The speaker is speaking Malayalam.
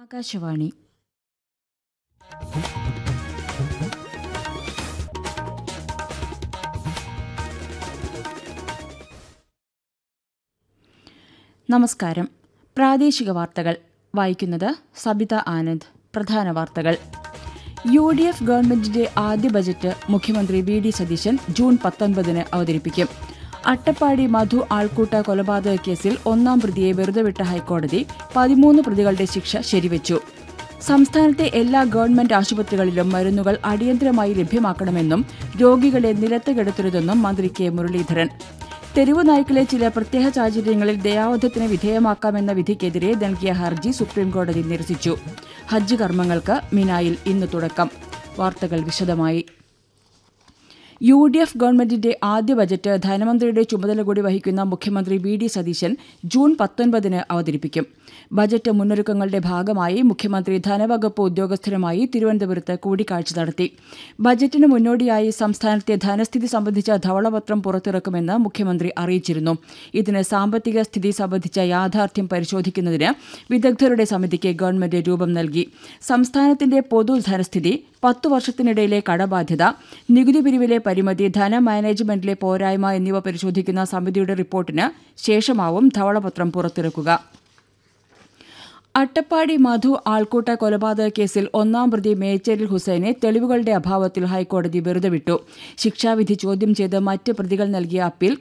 ആകാശവാണി നമസ്കാരം പ്രാദേശിക വാർത്തകൾ വായിക്കുന്നത് സബിത ആനന്ദ് പ്രധാന വാർത്തകൾ യു ഡി എഫ് ഗവൺമെന്റിന്റെ ആദ്യ ബജറ്റ് മുഖ്യമന്ത്രി വി ഡി സതീശൻ ജൂൺ പത്തൊൻപതിന് അവതരിപ്പിക്കും അട്ടപ്പാടി മധു ആൾക്കൂട്ട കൊലപാതക കേസിൽ ഒന്നാം പ്രതിയെ വെറുതെ വിട്ട ഹൈക്കോടതി പതിമൂന്ന് പ്രതികളുടെ ശിക്ഷ ശരിവച്ചു സംസ്ഥാനത്തെ എല്ലാ ഗവൺമെന്റ് ആശുപത്രികളിലും മരുന്നുകൾ അടിയന്തരമായി ലഭ്യമാക്കണമെന്നും രോഗികളെ നിലത്ത് കിടത്തരുതെന്നും മന്ത്രി കെ മുരളീധരൻ തെരുവു നായ്ക്കളെ ചില പ്രത്യേക സാഹചര്യങ്ങളിൽ ദയാവധത്തിന് വിധേയമാക്കാമെന്ന വിധിക്കെതിരെ നൽകിയ ഹർജി സുപ്രീംകോടതി നിരസിച്ചു ഹജ്ജ് കർമ്മങ്ങൾക്ക് മിനായിൽ ഇന്ന് തുടക്കം വാർത്തകൾ വിശദമായി യു ഡി എഫ് ഗവൺമെന്റിന്റെ ആദ്യ ബജറ്റ് ധനമന്ത്രിയുടെ ചുമതല കൂടി വഹിക്കുന്ന മുഖ്യമന്ത്രി വി ഡി സതീശൻ ജൂൺ പത്തൊൻപതിന് അവതരിപ്പിക്കും ബജറ്റ് മുന്നൊരുക്കങ്ങളുടെ ഭാഗമായി മുഖ്യമന്ത്രി ധനവകുപ്പ് ഉദ്യോഗസ്ഥരുമായി തിരുവനന്തപുരത്ത് കൂടിക്കാഴ്ച നടത്തി ബജറ്റിന് മുന്നോടിയായി സംസ്ഥാനത്തെ ധനസ്ഥിതി സംബന്ധിച്ച ധവളപത്രം പുറത്തിറക്കുമെന്ന് മുഖ്യമന്ത്രി അറിയിച്ചിരുന്നു ഇതിന് സാമ്പത്തിക സ്ഥിതി സംബന്ധിച്ച യാഥാർത്ഥ്യം പരിശോധിക്കുന്നതിന് വിദഗ്ധരുടെ സമിതിക്ക് ഗവൺമെന്റ് രൂപം നൽകി സംസ്ഥാനത്തിന്റെ പൊതു ധനസ്ഥിതി പത്തു വർഷത്തിനിടയിലെ കടബാധ്യത നികുതി പിരിവിലെ പരിമിതി ധന മാനേജ്മെന്റിലെ പോരായ്മ എന്നിവ പരിശോധിക്കുന്ന സമിതിയുടെ റിപ്പോർട്ടിന് ശേഷമാവും ധവളപത്രം പുറത്തിറക്കുക അട്ടപ്പാടി മധു ആൾക്കൂട്ട കൊലപാതക കേസിൽ ഒന്നാം പ്രതി മേച്ചേരിൽ ഹുസൈനെ തെളിവുകളുടെ അഭാവത്തിൽ ഹൈക്കോടതി വെറുതെ വിട്ടു ശിക്ഷാവിധി ചോദ്യം ചെയ്ത് മറ്റ് പ്രതികൾ നൽകിയ അപ്പീൽ